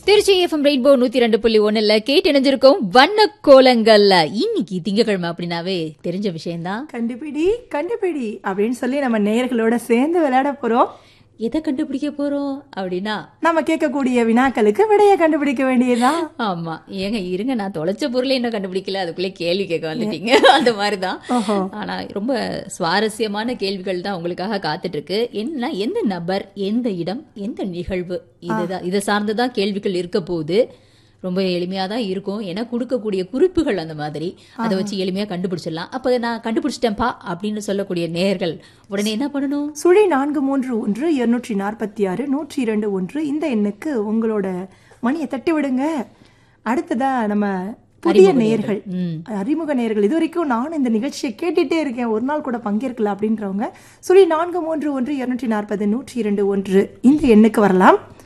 Trichy FM rainbow நூத்தி ரெண்டு புள்ளி ஒண்ணுல கேட்டு இணைஞ்சிருக்கோம் வண்ண கோலங்கள்ல இன்னைக்கு திங்கக்கிழமை அப்படின்னாவே தெரிஞ்ச விஷயம்தான் கண்டுபிடி கண்டுபிடி அப்படின்னு சொல்லி நம்ம நேயர்களோட சேர்ந்து விளையாட போறோம் எதை கண்டுபிடிக்க போறோம் அப்படின்னா நம்ம கேட்கக்கூடிய வினாக்களுக்கு விடைய கண்டுபிடிக்க வேண்டியதுதான் ஆமா ஏங்க இருங்க நான் தொலைச்ச பொருளை இன்னும் கண்டுபிடிக்கல அதுக்குள்ளே கேள்வி கேட்க வந்துட்டீங்க அந்த மாதிரிதான் ஓஹோ. ஆனா ரொம்ப சுவாரஸ்யமான கேள்விகள் தான் உங்களுக்காக காத்துட்டு இருக்கு என்ன எந்த நபர் எந்த இடம் எந்த நிகழ்வு இதுதான் இதை சார்ந்துதான் கேள்விகள் இருக்க போகுது ரொம்ப எளிமையா தான் இருக்கும் ஏன்னா கொடுக்கக்கூடிய குறிப்புகள் அந்த மாதிரி அதை வச்சு எளிமையா கண்டுபிடிச்சிடலாம் அப்ப நான் கண்டுபிடிச்சிட்டேன்ப்பா அப்படின்னு சொல்லக்கூடிய நேயர்கள் உடனே என்ன பண்ணணும் சுழி நான்கு மூன்று ஒன்று இருநூற்றி நாற்பத்தி ஆறு நூற்றி இரண்டு ஒன்று இந்த எண்ணுக்கு உங்களோட மணியை தட்டி விடுங்க அடுத்ததா நம்ம புதிய நேயர்கள் ம். அறிமுக நேயர்கள் இது வரைக்கும் நான் இந்த நிகழ்ச்சியை கேட்டுட்டே இருக்கேன் ஒரு நாள் கூட பங்கேற்கல அப்படின்றவங்க சுழி நான்கு மூன்று ஒன்று இருநூற்றி நாற்பது நூற்றி இரண்டு ஒன்று இந்த எண்ணுக்கு வரலாம்